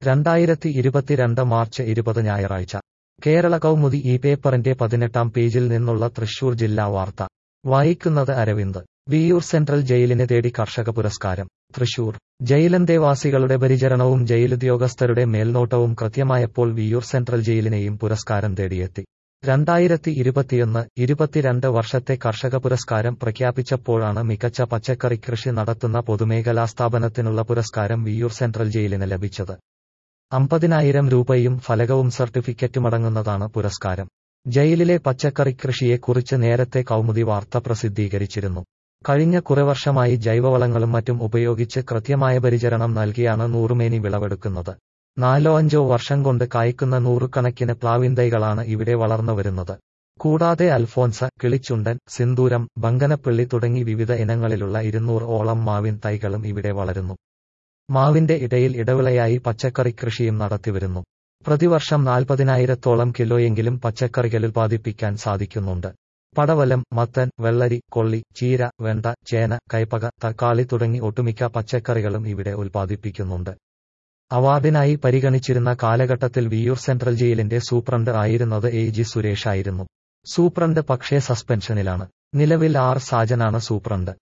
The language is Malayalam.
രണ്ടായിരത്തി ഇരുപത്തിരണ്ട് മാർച്ച് ഇരുപത് ഞായറാഴ്ച കേരള കൗമുദി ഈ പേപ്പറിന്റെ പതിനെട്ടാം പേജിൽ നിന്നുള്ള തൃശൂർ ജില്ലാ വാർത്ത വായിക്കുന്നത് അരവിന്ദ് വിയൂർ സെൻട്രൽ ജയിലിനെ തേടി കർഷക പുരസ്കാരം തൃശൂർ ജയിലന്തേവാസികളുടെ പരിചരണവും ജയിലുദ്യോഗസ്ഥരുടെ മേൽനോട്ടവും കൃത്യമായപ്പോൾ വിയൂർ സെൻട്രൽ ജയിലിനെയും പുരസ്കാരം തേടിയെത്തി രണ്ടായിരത്തി ഇരുപത്തിയൊന്ന് ഇരുപത്തിരണ്ട് വർഷത്തെ കർഷക പുരസ്കാരം പ്രഖ്യാപിച്ചപ്പോഴാണ് മികച്ച പച്ചക്കറി കൃഷി നടത്തുന്ന പൊതുമേഖലാ സ്ഥാപനത്തിനുള്ള പുരസ്കാരം വിയൂർ സെൻട്രൽ ജയിലിന് ലഭിച്ചത് അമ്പതിനായിരം രൂപയും ഫലകവും സർട്ടിഫിക്കറ്റുമടങ്ങുന്നതാണ് പുരസ്കാരം ജയിലിലെ പച്ചക്കറി കൃഷിയെക്കുറിച്ച് നേരത്തെ കൗമുദി വാർത്ത പ്രസിദ്ധീകരിച്ചിരുന്നു കഴിഞ്ഞ കുറെ വർഷമായി ജൈവവളങ്ങളും മറ്റും ഉപയോഗിച്ച് കൃത്യമായ പരിചരണം നൽകിയാണ് നൂറുമേനി വിളവെടുക്കുന്നത് നാലോ അഞ്ചോ വർഷം കൊണ്ട് കായ്ക്കുന്ന നൂറുകണക്കിന് പ്ലാവിൻ തൈകളാണ് ഇവിടെ വളർന്നു വരുന്നത് കൂടാതെ അൽഫോൻസ കിളിച്ചുണ്ടൻ സിന്ദൂരം ബങ്കനപ്പള്ളി തുടങ്ങി വിവിധ ഇനങ്ങളിലുള്ള ഇരുന്നൂറ് ഓളം മാവിൻ തൈകളും ഇവിടെ വളരുന്നു മാവിന്റെ ഇടയിൽ ഇടവിളയായി പച്ചക്കറി കൃഷിയും നടത്തിവരുന്നു പ്രതിവർഷം നാൽപ്പതിനായിരത്തോളം കിലോയെങ്കിലും പച്ചക്കറികൾ ഉൽപ്പാദിപ്പിക്കാൻ സാധിക്കുന്നുണ്ട് പടവലം മത്തൻ വെള്ളരി കൊള്ളി ചീര വെണ്ട ചേന കൈപ്പക തക്കാളി തുടങ്ങി ഒട്ടുമിക്ക പച്ചക്കറികളും ഇവിടെ ഉൽപ്പാദിപ്പിക്കുന്നുണ്ട് അവാർഡിനായി പരിഗണിച്ചിരുന്ന കാലഘട്ടത്തിൽ വിയൂർ സെൻട്രൽ ജയിലിന്റെ സൂപ്രണ്ട് ആയിരുന്നത് എ ജി സുരേഷ് ആയിരുന്നു സൂപ്രണ്ട് പക്ഷേ സസ്പെൻഷനിലാണ് നിലവിൽ ആർ സാജനാണ് സൂപ്രണ്ട്